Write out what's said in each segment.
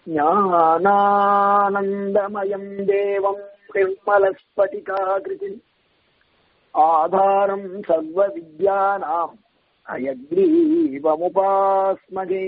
ஞானானந்தமயம் தேவம் நிர்மலஸ்பட்டிகாகிருதி ஆதாரம் சர்வ வித்யானாம் அயக்ரீவமுபாஸ்மகே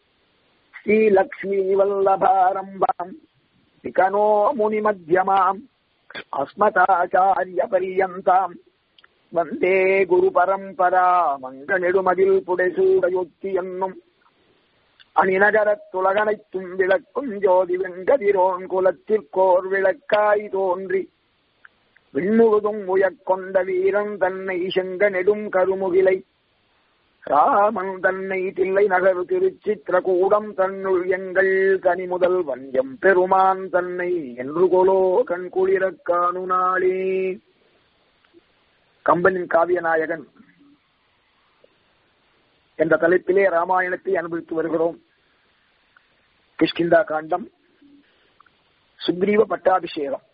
ஸ்ரீலக்ஷ்மீவல்லபாரம்பாம் விகனோ முனிமத்தியமாம் அஸ்மதாச்சாரிய பரியந்தாம் வந்தே குரு பரம்பரா மங்கநெடுமதில் புடைசூடையொத்தி என்னும் அணிநகரத் துலகனைத்தும் விளக்கும் ஜோதி வெங்கதிரோன் குலத்திற்கோர் விளக்காய் தோன்றி விண்முழுதும் உயக்கொண்ட வீரன் தன்னை செங்க நெடும் கருமுகிலை ராமன் தன்னை தில்லை நகர் திருச்சித்திரகூடம் தன்னுள் எங்கள் கனி முதல் வஞ்சம் பெருமான் தன்னை என்று கொலோ கண்குளிரக் காணு நாளே கம்பனின் காவியநாயகன் என்ற தலைப்பிலே ராமாயணத்தை அனுபவித்து வருகிறோம் கிஷ்கிந்தா காண்டம் சுக்ரீவ பட்டாபிஷேகம்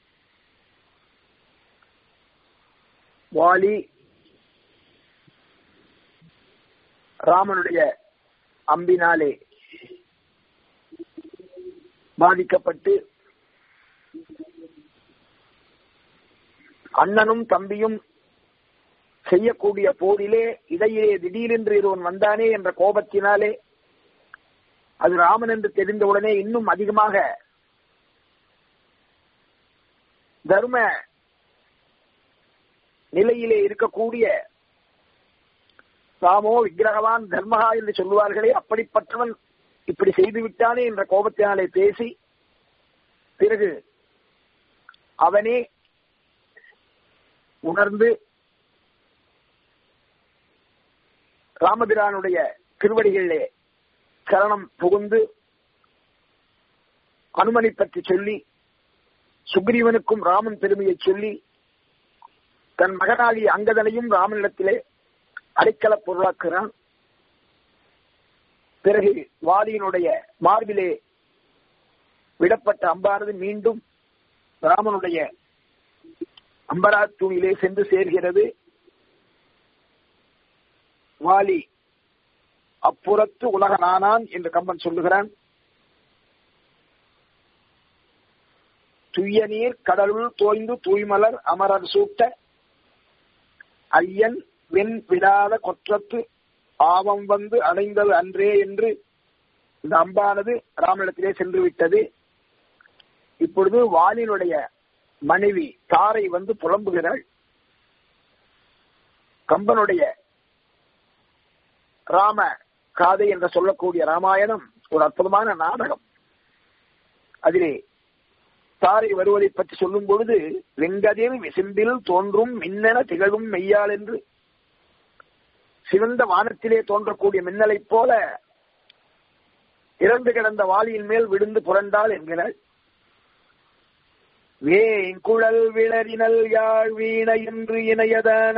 வாலி ராமனுடைய அம்பினாலே பாதிக்கப்பட்டு அண்ணனும் தம்பியும் செய்யக்கூடிய போரிலே இடையிலே திடீரென்று ஒருவன் வந்தானே என்ற கோபத்தினாலே அது ராமன் என்று தெரிந்தவுடனே இன்னும் அதிகமாக தர்ம நிலையிலே இருக்கக்கூடிய ராமோ விக்கிரகவான் தர்மஹா என்று சொல்லுவார்களே அப்படிப்பட்டவன் இப்படி செய்து விட்டானே என்ற கோபத்தினாலே பேசி பிறகு அவனே உணர்ந்து ராமபிரானுடைய திருவடிகளிலே சரணம் புகுந்து அனுமனை பற்றி சொல்லி சுக்ரீவனுக்கும் ராமன் பெருமையை சொல்லி தன் மகனாகி அங்கதனையும் ராமனிடத்திலே அடைக்கல பொருளாக்குகிறான் பிறகு வாலியினுடைய மார்பிலே விடப்பட்ட அம்பானது மீண்டும் ராமனுடைய அம்பரா தூணிலே சென்று சேர்கிறது வாலி அப்புறத்து உலகனானான் என்று கம்பன் சொல்லுகிறான் துய்ய நீர் கடலுள் தோய்ந்து தூய்மலர் அமரர் சூட்ட ஐயன் வெண் விடாத கொற்றத்து ஆவம் வந்து அடைந்தது அன்றே என்று இந்த அம்பானது ராமனிடத்திலே சென்று விட்டது இப்பொழுது வாலினுடைய மனைவி தாரை வந்து புலம்புகிறாள் கம்பனுடைய ராம காதை என்று சொல்லக்கூடிய ராமாயணம் ஒரு அற்புதமான நாடகம் அதிலே தாரை வருவதை பற்றி சொல்லும் பொழுது வெங்கதில் விசிம்பில் தோன்றும் மின்னென திகழும் மெய்யால் என்று சிவந்த வானத்திலே தோன்றக்கூடிய மின்னலைப் போல இறந்து கிடந்த வாளியின் மேல் விழுந்து புரண்டாள் என்கிறாள் வேங்குழல் விளரினல் யாழ் வீண என்று இணையதான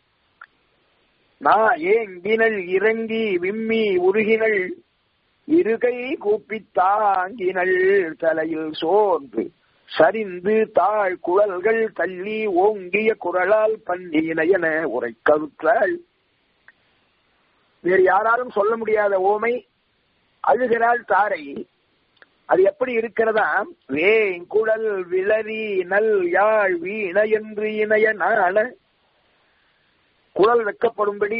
நான் ஏங்கினள் இறங்கி விம்மி உருகினள் இருகை கூப்பி தாங்கினள் தலையில் சோர்ந்து சரிந்து தாழ் குழல்கள் தள்ளி ஓங்கிய குரலால் பன்னின என உரை கருத்தாள் வேறு யாராலும் சொல்ல முடியாத ஓமை அழுகிறாள் தாரை அது எப்படி இருக்கிறதா வேங்குழல் விளரி நல் யாழ் வீண என்று இணைய நாள குழல் வைக்கப்படும்படி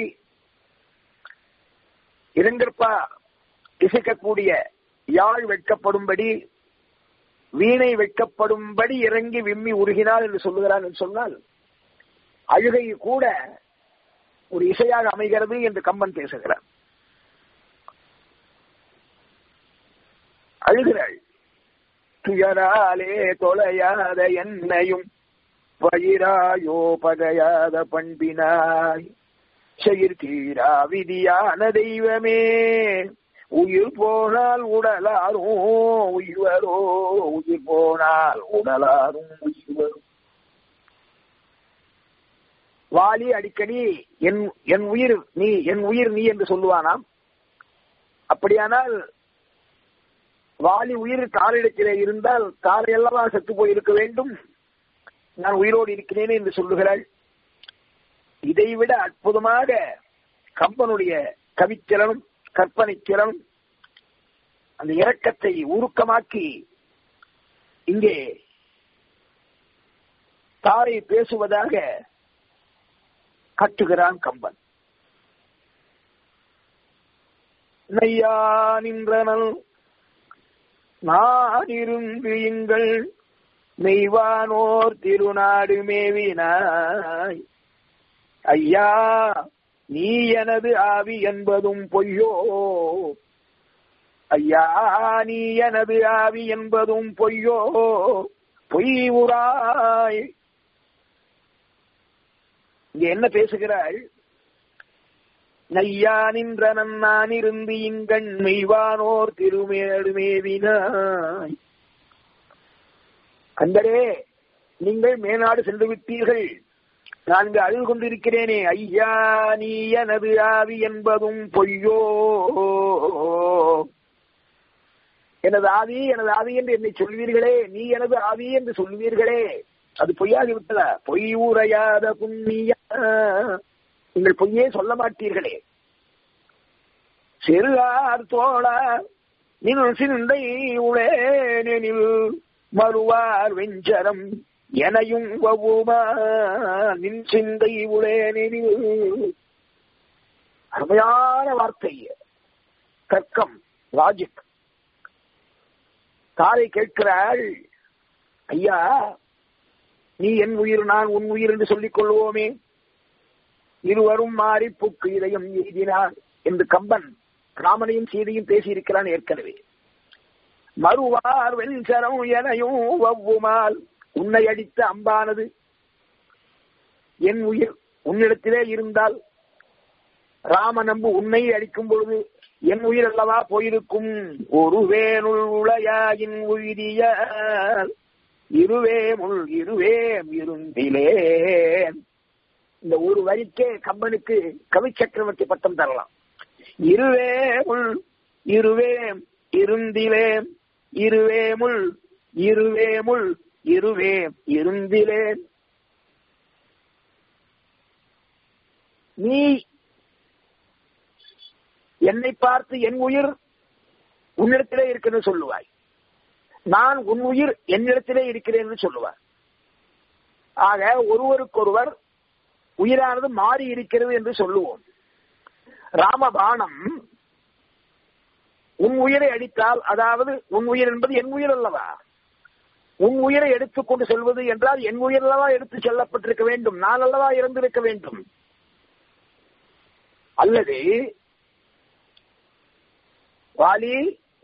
இரண்டிற்பா இசைக்கக்கூடிய யாழ் வைக்கப்படும்படி வீணை வைக்கப்படும்படி இறங்கி விம்மி உருகினாள் என்று சொல்லுகிறான் என்று சொன்னால் அழுகை கூட ஒரு இசையாக அமைகிறது என்று கம்பன் பேசுகிறார் அழுகிறாள் துயராலே தொலையாத என்னையும் பயிராயோ பகையாத பண்பினாய் செயிர் தீரா விதியான தெய்வமே உயிர் போனால் உடலாரும் உயிர்வரோ உயிர் போனால் உடலாரும் உயிர்வரும் வாலி அடிக்கடி என் என் உயிர் நீ என் உயிர் நீ என்று சொல்லுவானாம் அப்படியானால் வாலி உயிர் தாரிடத்திலே இருந்தால் தாரை அல்லவா செத்து போயிருக்க வேண்டும் நான் உயிரோடு இருக்கிறேன் என்று சொல்லுகிறாள் இதைவிட அற்புதமாக கம்பனுடைய கவித்திறனும் கற்பனை திறனும் அந்த இரக்கத்தை உருக்கமாக்கி இங்கே தாரை பேசுவதாக கட்டுகிறான் கம்பன் நையா நின்றனல் நாடிருந்து எங்கள் மெய்வானோர் திருநாடு மேவினாய் ஐயா நீ எனது ஆவி என்பதும் பொய்யோ ஐயா நீ எனது ஆவி என்பதும் பொய்யோ பொய் உராய் இங்க என்ன பேசுகிறாள் நையா நின்ற நான் இருந்து இங்கண் மெய்வானோர் திருமேடு மேவினாய் கந்தரே நீங்கள் மேநாடு சென்று விட்டீர்கள் நான் இங்கு அழுது கொண்டிருக்கிறேனே ஐயா நீ எனது ஆவி என்பதும் பொய்யோ எனது ஆவி எனது ஆவி என்று என்னை சொல்வீர்களே நீ எனது ஆவி என்று சொல்வீர்களே அது பொய்யாகி விட்டதா பொய் உரையாத புண்ணிய நீங்கள் பொய்யே சொல்ல மாட்டீர்களே செருகார் தோழா நில் சிந்தை உளேனெனில் மறுவார் வெஞ்சரம் எனையும் வவுமா நின் சிந்தை உளேனெனில் அருமையான வார்த்தை தர்க்கம் லாஜிக் தாரை கேட்கிறாள் ஐயா நீ என் உயிர் நான் உன் உயிர் என்று சொல்லிக் கொள்வோமே இருவரும் மாறி புக்கு இதயம் எய்தினார் என்று கம்பன் ராமனையும் சீதையும் பேசியிருக்கிறான் ஏற்கனவே மறுவார் வெண்சரம் எனையும் வவ்வுமால் உன்னை அடித்த அம்பானது என் உயிர் உன்னிடத்திலே இருந்தால் ராம நம்பு உன்னை அடிக்கும் பொழுது என் உயிர் அல்லவா போயிருக்கும் ஒரு வேனுள் உளையாயின் உயிரிய இருவே முள் இருவேம் இருந்திலேன் இந்த ஒரு வரிக்கே கம்பனுக்கு கவி சக்கரவர்த்தி பட்டம் தரலாம் இருவே முள் இருவேம் இருந்திலேன் இருவேமுள் இருவேமுள் இருவேம் இருந்திலேன் நீ என்னை பார்த்து என் உயிர் உன்னிடத்திலே இருக்குன்னு சொல்லுவாய் நான் உன் உயிர் என்னிடத்திலே இருக்கிறேன் சொல்லுவார் ஆக ஒருவருக்கொருவர் உயிரானது மாறி இருக்கிறது என்று சொல்லுவோம் ராமபானம் உன் உயிரை அடித்தால் அதாவது உன் உயிர் என்பது என் உயிர் அல்லவா உன் உயிரை எடுத்துக்கொண்டு சொல்வது என்றால் என் உயிர் அல்லவா எடுத்து செல்லப்பட்டிருக்க வேண்டும் நான் அல்லவா இறந்திருக்க வேண்டும் அல்லது வாலி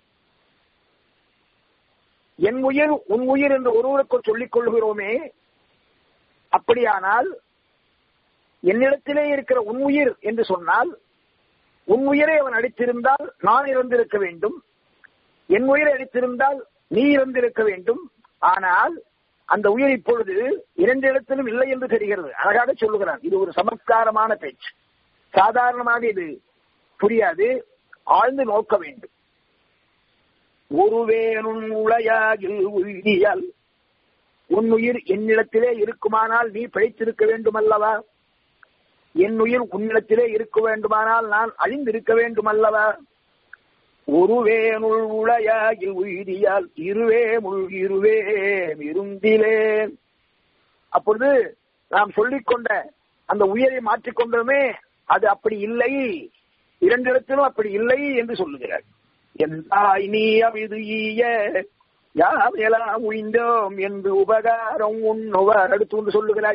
என் உயிர் உன் உயிர் என்று ஒருவருக்குள் சொல்லிக் கொள்கிறோமே அப்படியானால் என்னிடத்திலே இருக்கிற உன் உயிர் என்று சொன்னால் உன் உயிரை அவன் அடித்திருந்தால் நான் இறந்திருக்க வேண்டும் என் உயிரை அடித்திருந்தால் நீ இறந்திருக்க வேண்டும் ஆனால் அந்த உயிர் இப்பொழுது இரண்டு இடத்திலும் இல்லை என்று தெரிகிறது அழகாக சொல்லுகிறான் இது ஒரு சமஸ்காரமான பேச்சு சாதாரணமாக இது புரியாது ஆழ்ந்து நோக்க வேண்டும் ஒருவேனும் உளையாகில் உயிரியால் உன் உயிர் என்னிடத்திலே இருக்குமானால் நீ பிழைத்திருக்க வேண்டும் அல்லவா என் உயிர் உன்னிடத்திலே இருக்க வேண்டுமானால் நான் அழிந்திருக்க வேண்டும் அல்லவா ஒருவேனுள் உளையாகில் உயிரியால் இருவே முள் இருவே இருந்திலேன் அப்பொழுது நாம் சொல்லிக்கொண்ட அந்த உயிரை மாற்றிக்கொண்டோமே அது அப்படி இல்லை இரண்டிடத்திலும் அப்படி இல்லை என்று சொல்லுகிறார் எந்தாய் நீ அவிது ஈய யாம் எல்லாம் உயிந்தோம் என்று உபகாரம் உண்ணுவர் அடுத்து ஒன்று சொல்லுகிறாள்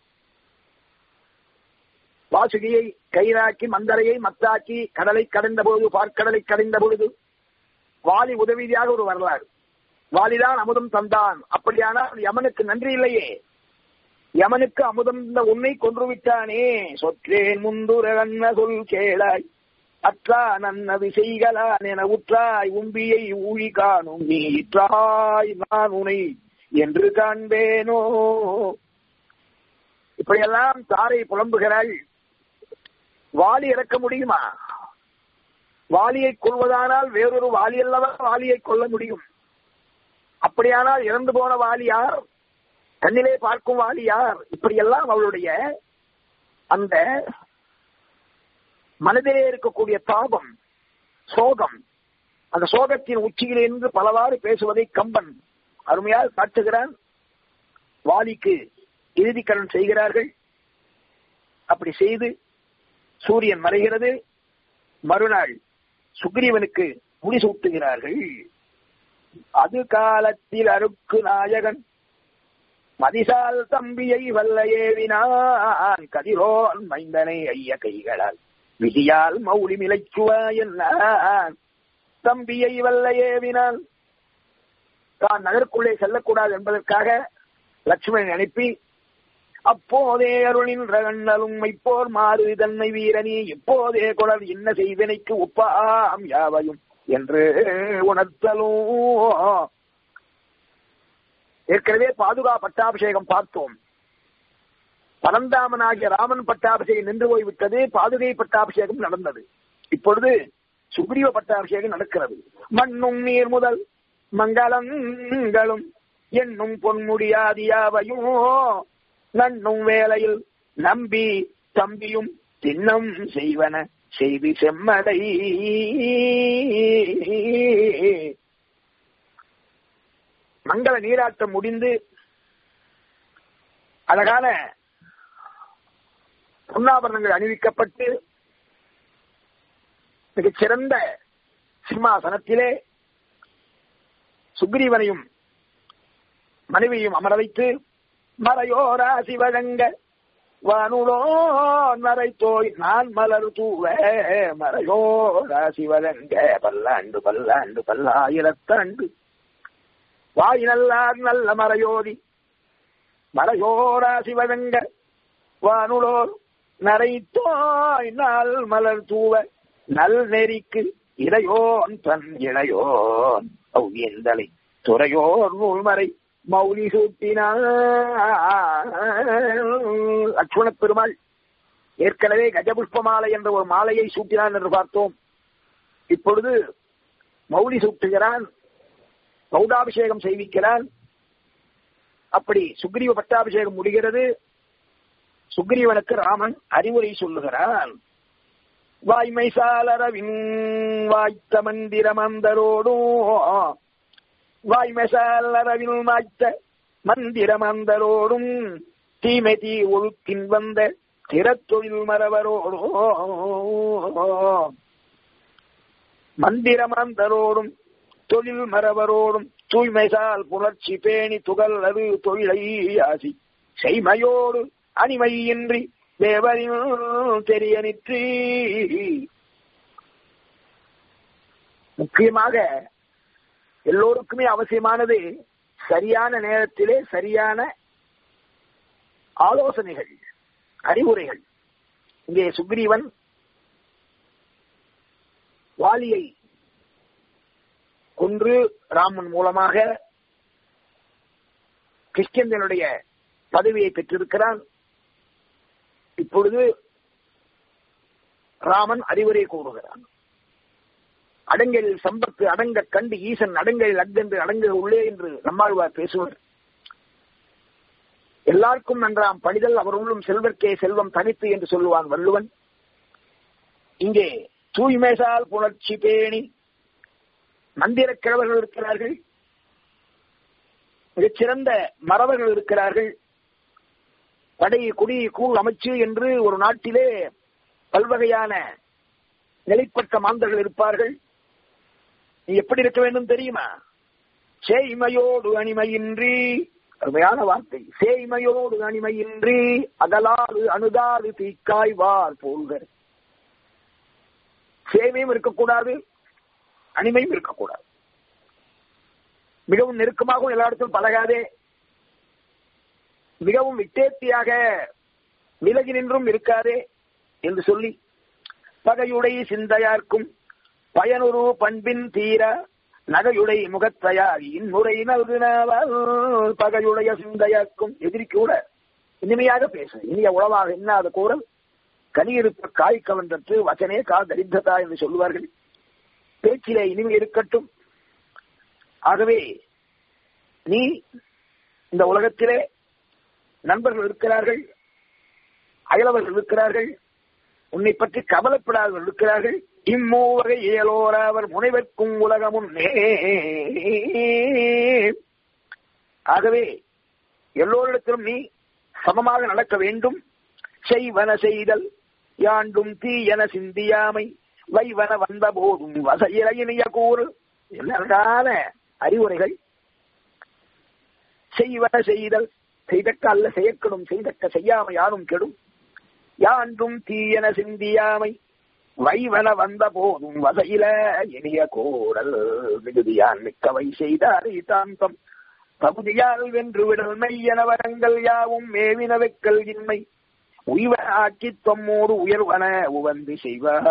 வாசுகியை கயிறாக்கி மந்தரையை மத்தாக்கி கடலை கடந்த பொழுது பார்க்கடலை கடைந்த பொழுது வாலி உதவியாக ஒரு வரலாறு வாலிதான் அமுதம் தந்தான் அப்படியானால் யமனுக்கு நன்றி இல்லையே யமனுக்கு அமுதம் இந்த உன்னை கொன்று விட்டானே சொற்றேன் முந்துர அன்ன சொல் கேளாய் அற்றா நன்னது செய்கலான் என உற்றாய் உம்பியை ஊழி காணும் நீ இற்றாய் நான் உனை என்று காண்பேனோ இப்படியெல்லாம் தாரை புலம்புகிறாள் வாலி இறக்க முடியுமா வாலியை கொள்வதானால் வேறொரு வாலி அல்லவா வாலியை கொள்ள முடியும் அப்படியானால் இறந்து போன வாலி யார் கண்ணிலே பார்க்கும் வாலி யார் இப்படியெல்லாம் அவளுடைய அந்த மனதிலே இருக்கக்கூடிய தாபம் சோகம் அந்த சோகத்தின் உச்சியிலிருந்து பலவாறு பேசுவதை கம்பன் அருமையாக காட்டுகிறான் வாலிக்கு இறுதிக்கடன் செய்கிறார்கள் அப்படி செய்து சூரியன் மறைகிறது மறுநாள் சுக்ரீவனுக்கு முடிசூட்டுகிறார்கள் அது காலத்தில் அருக்கு நாயகன் மதிசால் தம்பியை வல்லையேவினான் கதிரோன் மைந்தனை ஐய கைகளால் விதியால் மௌலி மிளைச்சுவா என்னான் தம்பியை வல்லையேவினான் தான் நகருக்குள்ளே செல்லக்கூடாது என்பதற்காக லட்சுமணன் அனுப்பி அப்போதே அருளின் ரகண்ணலும் மைப்போர் மாறு தன்னை வீரனி இப்போதே குழல் இன்ன செய்வினைக்கு உப்பாம் யாவையும் என்று உணர்த்தலும் ஏற்கனவே பாதுகா பட்டாபிஷேகம் பார்த்தோம் பரந்தாமனாகிய ராமன் பட்டாபிஷேகம் நின்று போய்விட்டது பாதுகை பட்டாபிஷேகம் நடந்தது இப்பொழுது சுக்ரீவ பட்டாபிஷேகம் நடக்கிறது மண்ணும் நீர் முதல் மங்களங்களும் என்னும் பொன்முடியாதியாவையும் நன்னும் வேளையில் நம்பி தம்பியும் தின்னம் செய்வன செய்தி செம்மடை மங்கள நீராட்டம் முடிந்து அழகான பொன்னாபரணங்கள் அணிவிக்கப்பட்டு மிகச் சிறந்த சிம்மாசனத்திலே சுக்ரீவனையும் மனைவியும் அமர வைத்து மறையோராசி வழங்க வானுளோ மறை தோய் நான் மலர் தூவ மறையோராசி வழங்க பல்லாண்டு பல்லாண்டு பல்லாயிரத்தாண்டு வாய் நல்லார் நல்ல மறையோதி மறையோராசி வழங்க வானுளோர் நரைத்தோய் நாள் மலர் தூவ நல் நெறிக்கு இளையோன் தன் இளையோன் அவ்வியந்தலை துறையோர் நூல்மறை மௌலி சூட்டினார் லட்சுமண பெருமாள் ஏற்கனவே கஜபுஷ்ப மாலை என்ற ஒரு மாலையை சூட்டினான் என்று பார்த்தோம் இப்பொழுது மௌலி சூட்டுகிறான் பௌடாபிஷேகம் செய்விக்கிறான் அப்படி சுக்ரீவ பட்டாபிஷேகம் முடிகிறது சுக்ரீவனுக்கு ராமன் அறிவுரை சொல்லுகிறான் வாய்மை சாலரவின் வாய்த்த மந்திரமந்தரோடும் வாய்மசால் அரவில் மாய்த்த மந்திரமந்தரோடும் தீமை தீ ஒழுக்கின் வந்த திறத்தொழில் மரவரோடும் மந்திரமந்தரோடும் தொழில் மரவரோடும் தூய்மைசால் புணர்ச்சி பேணி துகள் அது தொழிலை ஆசி செய்மையோடு அணிமையின்றி தேவரின் தெரியனிற்று முக்கியமாக எல்லோருக்குமே அவசியமானது சரியான நேரத்திலே சரியான ஆலோசனைகள் அறிவுரைகள் இங்கே சுக்ரீவன் வாலியை கொன்று ராமன் மூலமாக கிருஷ்ணனுடைய பதவியை பெற்றிருக்கிறான் இப்பொழுது ராமன் அறிவுரை கூறுகிறான் அடங்கலில் சம்பத்து அடங்க கண்டு ஈசன் அடங்கலில் அடங்கென்று அடங்க உள்ளே என்று நம்மாழ்வார் பேசுவார் எல்லாருக்கும் நன்றாம் பணிதல் அவர் உள்ளும் செல்வர்க்கே செல்வம் தனித்து என்று சொல்லுவான் வள்ளுவன் இங்கே தூய்மைசால் புணர்ச்சி பேணி மந்திர கிழவர்கள் இருக்கிறார்கள் மிகச்சிறந்த மறவர்கள் இருக்கிறார்கள் படை குடி கூழ் அமைச்சு என்று ஒரு நாட்டிலே பல்வகையான நிலைப்பட்ட மாந்தர்கள் இருப்பார்கள் நீ எப்படி இருக்க வேண்டும் தெரியுமா சேய்மையோடு அணிமையின்றி அருமையான வார்த்தை சேய்மையோடு அணிமையின்றி அகலாது அணுதாது தீக்காய்வார் போல்கள் சேவையும் இருக்கக்கூடாது அணிமையும் இருக்கக்கூடாது மிகவும் நெருக்கமாகவும் எல்லா இடத்திலும் பழகாதே மிகவும் விட்டேத்தியாக விலகி நின்றும் இருக்காதே என்று சொல்லி பகையுடைய சிந்தையார்க்கும் பயனுறு பண்பின் தீர நகையுடை முகத்தையார் இன்முறை நல்கினால் பகையுடைய சிந்தையாக்கும் எதிரி கூட இனிமையாக பேசு இனிய உளவாக இன்னாத கூறல் கனியிருப்ப காய் கவன்றற்று வச்சனே கா தரித்திரதா என்று சொல்லுவார்கள் பேச்சிலே இனிமை இருக்கட்டும் ஆகவே நீ இந்த உலகத்திலே நண்பர்கள் இருக்கிறார்கள் அயலவர்கள் இருக்கிறார்கள் உன்னை பற்றி கவலைப்படாதவர்கள் இருக்கிறார்கள் இம்மூவகை இயலோர அவர் முனைவர்க்கும் உலகமுன்னே ஆகவே எல்லோரிடத்திலும் நீ சமமாக நடக்க வேண்டும் செய்வன செய்தல் யாண்டும் தீயன சிந்தியாமை வைவன வந்த போதும் வசையிலையினிய கூறு எல்லாருக்கான அறிவுரைகள் செய்வன செய்தல் செய்தக்க அல்ல செயற்கடும் செய்தக்க செய்யாமை யாரும் கெடும் யாண்டும் தீயன சிந்தியாமை வைவன வந்த போதும் வசையில இனிய கூடல் மிகுதியான் மிக்கவை செய்தார் தாந்தம் பகுதியால் வென்று விடல் மெய்யன வரங்கள் யாவும் மேவின வெக்கல் இன்மை உய்வ ஆக்கி தொம்மோடு உயர்வன உவந்து செய்வார்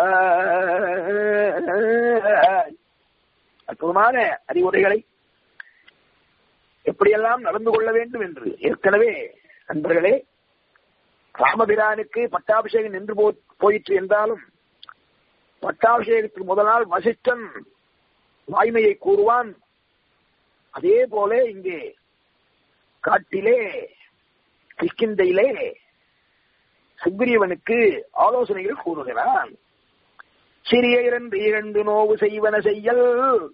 அற்புதமான அறிவுரைகளை எப்படியெல்லாம் நடந்து கொள்ள வேண்டும் என்று ஏற்கனவே நண்பர்களே ராமபிரானுக்கு பட்டாபிஷேகம் நின்று போ போயிற்று என்றாலும் பட்டாபிஷேகத்துக்கு முதல் நாள் வசிஷ்டன் வாய்மையை கூறுவான் அதே போல இங்கே காட்டிலே கிஷ்கிந்தையிலே சுக்ரீவனுக்கு ஆலோசனைகள் கூறுகிறான் சிறிய இரண்டு இரண்டு நோவு செய்வன செய்யல்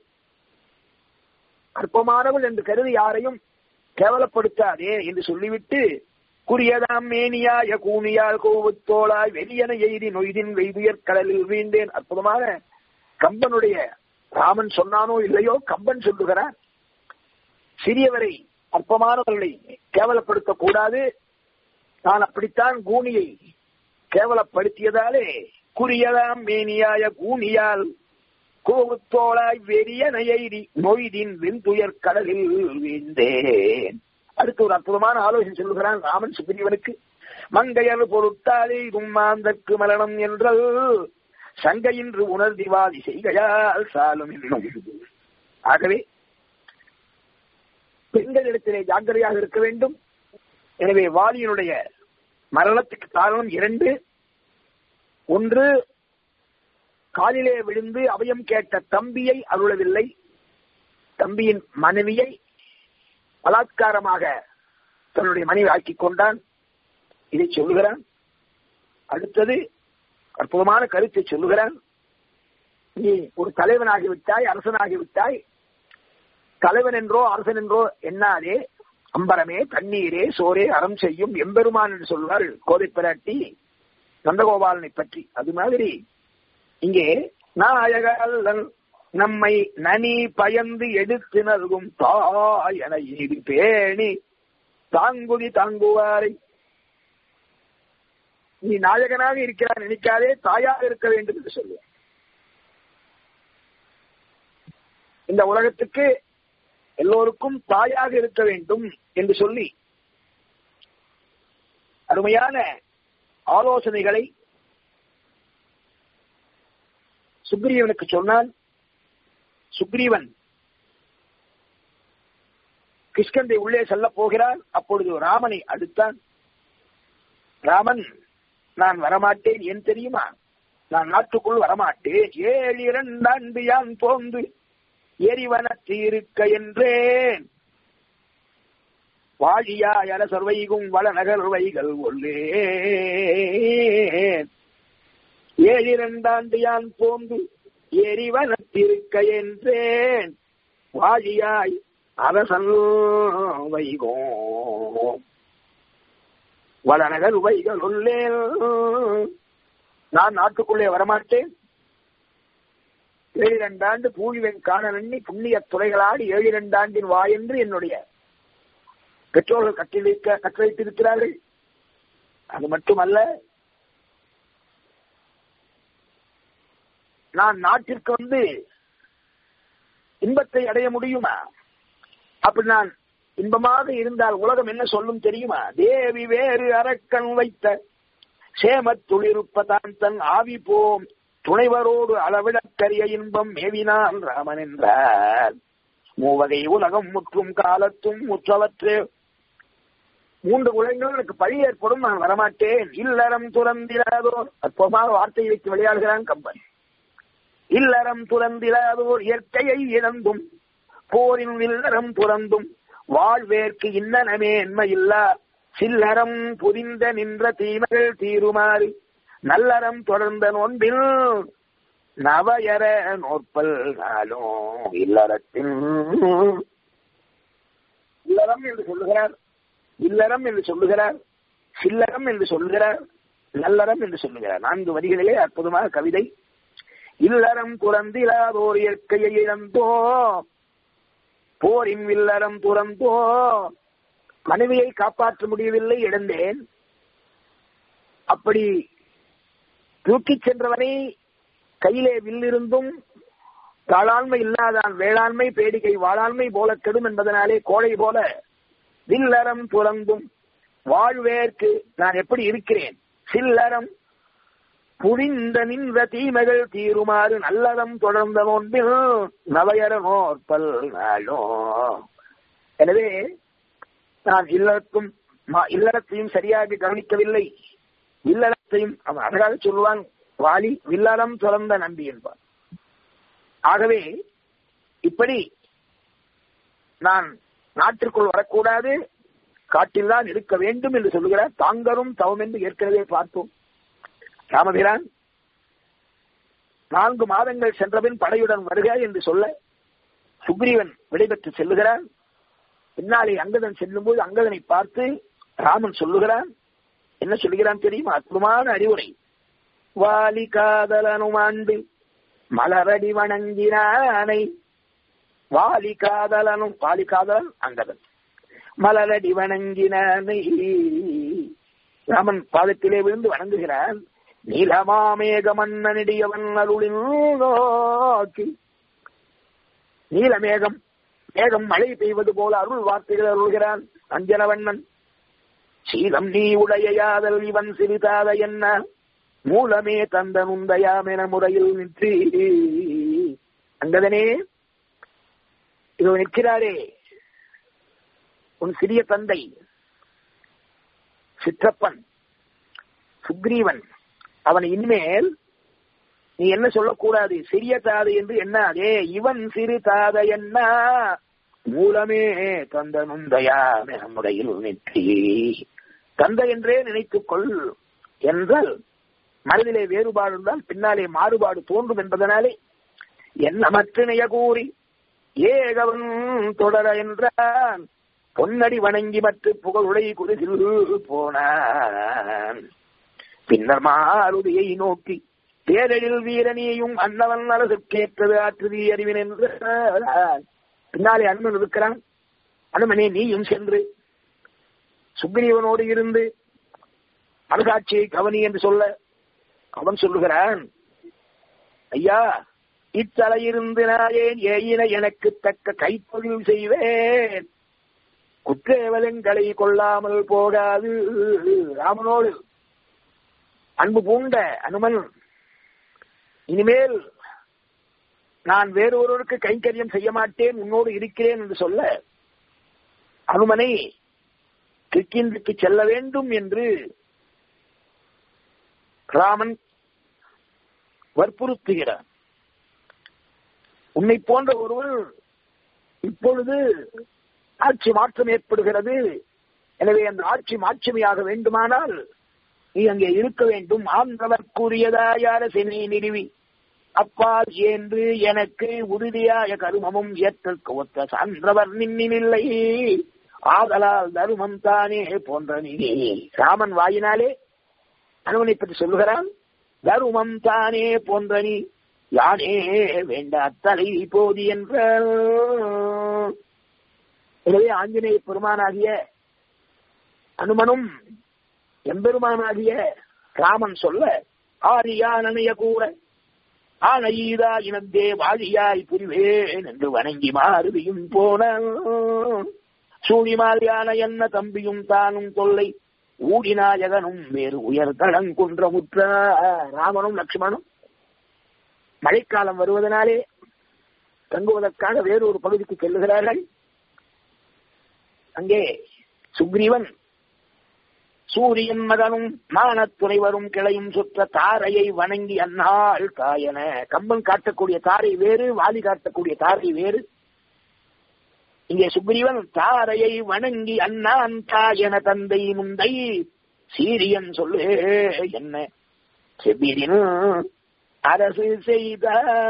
அற்பமானவள் என்று கருதி யாரையும் கேவலப்படுத்தாதே என்று சொல்லிவிட்டு குறியதாம் மேனியாய கூனியால் கோவுத்தோளாய் வெளியன எய்தி நொய்தின் வெய்துயர் கடலில் வீண்டேன் அற்புதமான கம்பனுடைய ராமன் சொன்னானோ இல்லையோ கம்பன் சொல்லுகிறான் சிறியவரை அற்பமானவர்களை கேவலப்படுத்தக் கூடாது நான் அப்படித்தான் கூனியை கேவலப்படுத்தியதாலே குறியதாம் மேனியாய கூனியால் கோவுத்தோளாய் வெறியன எய்தி நொய்தின் வெந்துயர் கடலில் வீழ்ந்தேன் அடுத்து ஒரு அற்புதமான ஆலோசனை சொல்லுகிறான் ராமன் சுக்ரீவனுக்கு மங்கையர் பொருட்டாலே தும்மாந்தற்கு மரணம் என்றல் சங்கையின்று உணர்திவாதி செய்கையால் சாலும் என்னும் ஆகவே பெண்களிடத்திலே ஜாக்கிரதையாக இருக்க வேண்டும் எனவே வாலியினுடைய மரணத்துக்கு காரணம் இரண்டு ஒன்று காலிலே விழுந்து அபயம் கேட்ட தம்பியை அருளவில்லை தம்பியின் மனைவியை பலாத்காரமாக தன்னுடைய மனைவி ஆக்கிக் கொண்டான் இதை சொல்லுகிறான் அடுத்தது அற்புதமான கருத்தை சொல்லுகிறான் நீ ஒரு தலைவனாகிவிட்டாய் அரசனாகிவிட்டாய் தலைவன் என்றோ அரசன் என்றோ எண்ணாதே அம்பரமே தண்ணீரே சோரே அறம் செய்யும் எம்பெருமான் என்று சொல்வார் கோதை பிராட்டி நந்தகோபாலனை பற்றி அது மாதிரி இங்கே நாயகல்லன் நம்மை நனி பயந்து எடுத்து நல்கும் தாயன இது பேணி தாங்குதி தாங்குவாரை நீ நாயகனாக இருக்கிறார் நினைக்காதே தாயாக இருக்க வேண்டும் என்று சொல்லுவார் இந்த உலகத்துக்கு எல்லோருக்கும் தாயாக இருக்க வேண்டும் என்று சொல்லி அருமையான ஆலோசனைகளை சுக்ரீவனுக்கு சொன்னான் சுக்ரீவன் கிஷ்கந்தை உள்ளே செல்ல போகிறான் அப்பொழுது ராமனை அடுத்தான் ராமன் நான் வரமாட்டேன் ஏன் தெரியுமா நான் நாட்டுக்குள் வரமாட்டேன் ஏழு இரண்டாண்டு யான் தோன்று எரிவனத்து இருக்க என்றேன் வாழியாய் அரசர் வைகும் வளநகர் வைகள் ஒல்லேன் ஏழிரண்டாண்டு யான் போந்து எரிவனத்திருக்க என்றேன் வாழியாய் அரசன் வைகோ வளநகர் வைகள் உள்ளேன் நான் நாட்டுக்குள்ளே வரமாட்டேன் ஏழு இரண்டாண்டு பூழிவன் காண எண்ணி புண்ணிய துறைகளாடி ஏழு இரண்டாண்டின் வா என்று என்னுடைய பெற்றோர்கள் கட்டளைக்க கட்டளைத்திருக்கிறார்கள் அது மட்டுமல்ல நான் நாட்டிற்கு வந்து இன்பத்தை அடைய முடியுமா அப்படி நான் இன்பமாக இருந்தால் உலகம் என்ன சொல்லும் தெரியுமா தேவி வேறு அரக்கன் வைத்த சேமத்துளிருப்பதான் தன் ஆவி போம் துணைவரோடு அளவிடக்கரிய இன்பம் மேவினான் ராமன் என்றார் மூவகை உலகம் முற்றும் காலத்தும் முற்றவற்று மூன்று உலகங்கள் எனக்கு பழி ஏற்படும் நான் வரமாட்டேன் இல்லறம் துறந்திராதோர் அற்புதமாக வார்த்தையை வைத்து விளையாடுகிறான் கம்பன் இல்லறம் துறந்திராதோர் இயற்கையை இழந்தும் போரின் இல்லறம் துறந்தும் வாழ்வேற்கு இன்னனமே என்மையில்லா சில்லறம் புரிந்த நின்ற தீமைகள் தீருமாறு நல்லறம் தொடர்ந்த நோன்பில் நவயர நோற்பல் நாளும் இல்லறத்தின் இல்லறம் என்று சொல்லுகிறார் இல்லறம் என்று சொல்லுகிறார் சில்லறம் என்று சொல்லுகிறார் நல்லறம் என்று சொல்லுகிறார் நான்கு வரிகளிலே அற்புதமாக கவிதை இல்லறம் துறந்திலாதோர் இயற்கையை இழந்தோ போரின் வில்லறம் துறந்தோ மனைவியை காப்பாற்ற முடியவில்லை இழந்தேன் அப்படி தூக்கிச் சென்றவனை கையிலே வில்லிருந்தும் தாளாண்மை இல்லாதான் வேளாண்மை பேடிகை வாழாண்மை போல கெடும் என்பதனாலே கோழை போல வில்லறம் துறந்தும் வாழ்வேற்கு நான் எப்படி இருக்கிறேன் சில்லறம் புரிந்த நின்ற தீமைகள் தீருமாறு நல்லறம் தொடர்ந்த நோன்பில் நவையர நோற்பல் நாளோ எனவே நான் இல்லறக்கும் இல்லறத்தையும் சரியாக கவனிக்கவில்லை இல்லறத்தையும் அவன் அழகாக சொல்லுவான் வாலி வில்லறம் துறந்த நம்பி என்பான் ஆகவே இப்படி நான் நாட்டிற்குள் வரக்கூடாது காட்டில் தான் இருக்க வேண்டும் என்று சொல்லுகிறார் தாங்கரும் தவம் என்று ஏற்கனவே பார்த்தோம் ராமபிரான் நான்கு மாதங்கள் சென்றபின் படையுடன் வருக என்று சொல்ல சுக்ரீவன் விடைபெற்று செல்லுகிறான் பின்னாலே அங்கதன் செல்லும்போது அங்கதனை பார்த்து ராமன் சொல்லுகிறான் என்ன சொல்லுகிறான் தெரியுமா அற்புதமான அறிவுரை வாலி காதலனும் ஆண்டு மலரடி வணங்கினானை வாலி காதலனும் வாலி காதலன் அங்கதன் மலரடி வணங்கினானை ராமன் பாதத்திலே விழுந்து வணங்குகிறான் நீலமாமேக மன்னனிடியவன் அருளின் நோக்கி நீலமேகம் மேகம் மழை பெய்வது போல அருள் வார்த்தைகள் அருள்கிறான் அஞ்சனவண்ணன் சீலம் நீ உடைய யாதல் இவன் சிறிதாத என்ன மூலமே தந்த நுந்தயாமென முறையில் நிற்றி அங்கதனே இதோ நிற்கிறாரே உன் சிறிய தந்தை சிற்றப்பன் சுக்ரீவன் அவன் இனிமேல் நீ என்ன சொல்லக்கூடாது சிறிய தாதை என்று எண்ணாதே இவன் சிறு தாதை என்ன மூலமே தந்த நுந்தையா நம்முடையில் நெற்றி தந்தை என்றே நினைத்துக் கொள் என்றால் மனதிலே வேறுபாடு இருந்தால் பின்னாலே மாறுபாடு தோன்றும் என்பதனாலே என்ன மற்றினைய கூறி ஏகவன் தொடர என்றான் பொன்னடி வணங்கி மற்ற புகழுடை குருகில் போனான் பின்னர் மாருதியை நோக்கி தேரழில் வீரனியையும் அன்னவன் அரசுக்கேற்றது ஆற்றுதி அறிவின் என்று பின்னாலே அனுமன் இருக்கிறான் அனுமனே நீயும் சென்று சுக்ரீவனோடு இருந்து அணுகாட்சியை கவனி என்று சொல்ல அவன் சொல்லுகிறான் ஐயா இத்தலையிருந்து நாயேன் ஏயின எனக்கு தக்க கைத்தொழில் செய்வேன் குற்றேவலங்களை கொள்ளாமல் போகாது ராமனோடு அன்பு பூண்ட அனுமன் இனிமேல் நான் வேறொருவருக்கு கைங்கரியம் செய்ய மாட்டேன் உன்னோடு இருக்கிறேன் என்று சொல்ல அனுமனை கிற்கின்றுக்கு செல்ல வேண்டும் என்று ராமன் வற்புறுத்துகிறார் உன்னை போன்ற ஒருவர் இப்பொழுது ஆட்சி மாற்றம் ஏற்படுகிறது எனவே அந்த ஆட்சி மாட்சிமையாக வேண்டுமானால் நீ அங்கே இருக்க வேண்டும் ஆந்தவர்க்குரியதாயார செனி நிறுவி அப்பால் என்று எனக்கு உறுதியாய கருமமும் ஏற்றற்கு ஒத்த சான்றவர் நின்னில்லை ஆதலால் தருமம் தானே போன்ற நீ ராமன் வாயினாலே அனுமனை பற்றி சொல்லுகிறான் தருமம் தானே போன்ற நீ யானே வேண்டா தலை போதி என்ற எனவே ஆஞ்சநேய பெருமானாகிய அனுமனும் எம்பெருமானாகிய ராமன் சொல்ல ஆரியா நனைய கூற ஆனையீதா இனத்தே வாழியாய் புரிவேன் என்று வணங்கி மாறுதியும் போன சூழிமாரியான என்ன தம்பியும் தானும் தொல்லை ஊடிநாயகனும் வேறு உயர் தளங்குன்றமுற்ற ராமனும் லட்சுமணும் மழைக்காலம் வருவதனாலே தங்குவதற்காக வேறு ஒரு பகுதிக்கு செல்லுகிறார்கள் அங்கே சுக்ரீவன் சூரியன் மகனும் மானத் துணைவரும் கிளையும் சுற்ற தாரையை வணங்கி அந்நாள் காயன கம்பன் காட்டக்கூடிய தாரை வேறு வாலி காட்டக்கூடிய தாரை வேறு இங்கே சுக்ரீவன் தாரையை வணங்கி அண்ணான் தாயன தந்தை முந்தை சீரியன் சொல்லு என்ன செவ்விடின் அரசு செய்த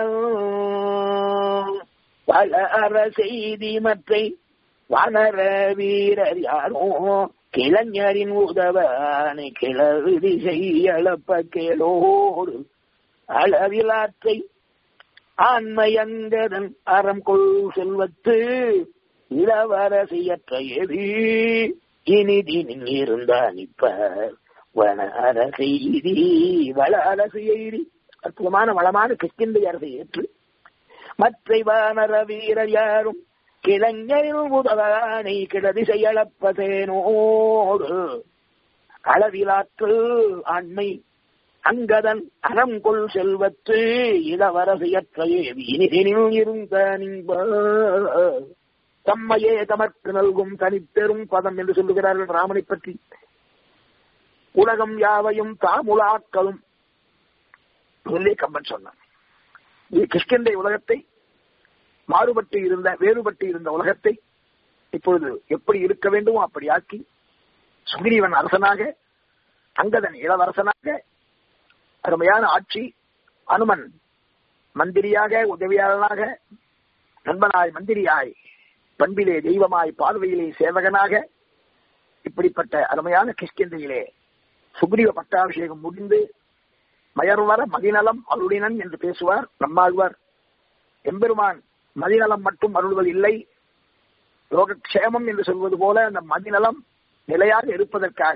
பல அரசெய்தி மற்றை வனர வீரர் யாரோ கிளைஞரின் உதவானை கிளறுதி செய்யளப்ப கேளோடு அளவிலாற்றை ஆண்மையங்கதன் அறம் கொள் செல்வத்து இளவரசியற்ற எது இனிதி இருந்தான் இப்ப வன அரசெய்தி வள அரசு எய்தி அற்புதமான வளமான கிஷ்கிந்தை அரசை ஏற்று மற்ற வானர வீரர் யாரும் கிளைஞரின் உதவானை கிளதி செயலப்பதேனோடு அளவிலாற்று ஆண்மை அங்கதன் அறம் கொள் செல்வத்து இளவரசியற்ற இனிதெனில் இருந்த நின்ப தம்மையே தமக்கு நல்கும் தனிப்பெரும் பதம் என்று சொல்லுகிறார்கள் ராமனை பற்றி உலகம் யாவையும் தாமுலாக்களும் சொல்லி கம்பன் சொன்னான் கிருஷ்ணந்தை உலகத்தை மாறுபட்டு இருந்த வேறுபட்டு இருந்த உலகத்தை இப்பொழுது எப்படி இருக்க வேண்டுமோ அப்படி ஆக்கி சுகிரீவன் அரசனாக அங்கதன் இளவரசனாக அருமையான ஆட்சி அனுமன் மந்திரியாக உதவியாளனாக நண்பனாய் மந்திரியாய் பண்பிலே தெய்வமாய் பார்வையிலே சேவகனாக இப்படிப்பட்ட அருமையான கிஷ்கிந்தையிலே சுக்ரீவ பட்டாபிஷேகம் முடிந்து மயர்வர மதிநலம் அருளினன் என்று பேசுவார் நம்மாழ்வார் எம்பெருமான் மதிநலம் மட்டும் அருள்வதில்லை யோகக்ஷேமம் என்று சொல்வது போல அந்த மதிநலம் நிலையாக இருப்பதற்காக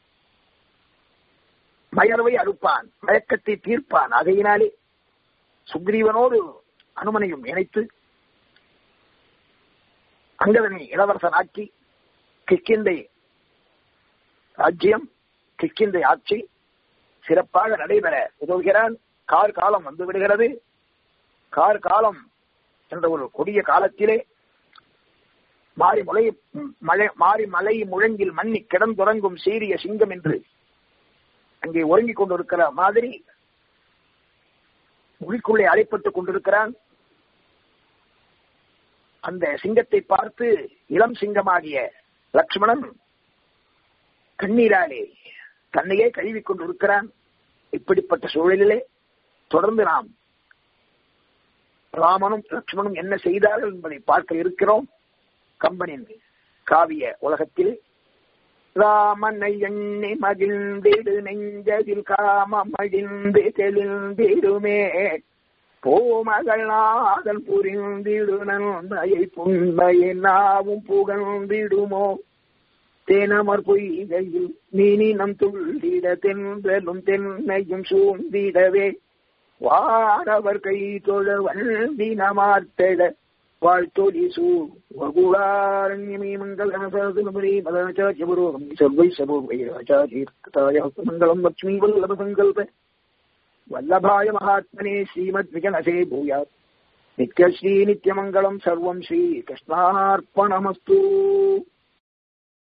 மயர்வை அறுப்பான் மயக்கத்தை தீர்ப்பான் அதையினாலே சுக்ரீவனோடு அனுமனையும் இணைத்து அங்கதனை இளவரசனாக்கி கிஷ்கிந்தை ராஜ்யம் கிஷ்கிந்தை ஆட்சி சிறப்பாக நடைபெற உதவுகிறான் கார் காலம் வந்து விடுகிறது கார் காலம் என்ற ஒரு கொடிய காலத்திலே மாறி முளை மழை மாறி மலை முழங்கில் மண்ணி கிடந்துறங்கும் சீரிய சிங்கம் என்று அங்கே ஒருங்கிக் கொண்டிருக்கிற மாதிரி மொழிக்குள்ளே அழைப்பட்டுக் கொண்டிருக்கிறான் அந்த சிங்கத்தை பார்த்து இளம் சிங்கமாகிய லக்ஷ்மணன் கண்ணீராலே தன்னையே கழுவிக் கொண்டிருக்கிறான் இப்படிப்பட்ட சூழலிலே தொடர்ந்து நாம் ராமனும் லக்ஷ்மணும் என்ன செய்தார்கள் என்பதை பார்க்க இருக்கிறோம் கம்பனின் காவிய உலகத்தில் ராமனை எண்ணி மகிழ்ந்திடு நெஞ்சதில் காமம் அழிந்து தெளிந்திடுமே போமகளாதல் புரிந்திடு நன்மையை புண்மையை நாவும் புகழ்ந்திடுமோ தேனமர் பொய்கையில் நீனினம் துள்ளிட தென்றலும் தென்னையும் சூழ்ந்திடவே வாரவர் கை தொழ வண்டினமார்த்தட வாழ்த்தொலி சூகுளாரண்யமே மங்களமசமுரி மதாச்சாரியபுரோகம் சர்வை சபோச்சாரியர்த்தாய மங்களம் லட்சுமி வல்லப சங்கல்ப வல்லபாய மகாத்மனே ஸ்ரீமத் விஜனசே பூயாத் நித்யஸ்ரீ நித்யமங்கலம் சர்வம் ஸ்ரீ கிருஷ்ணார்ப்பணமஸ்து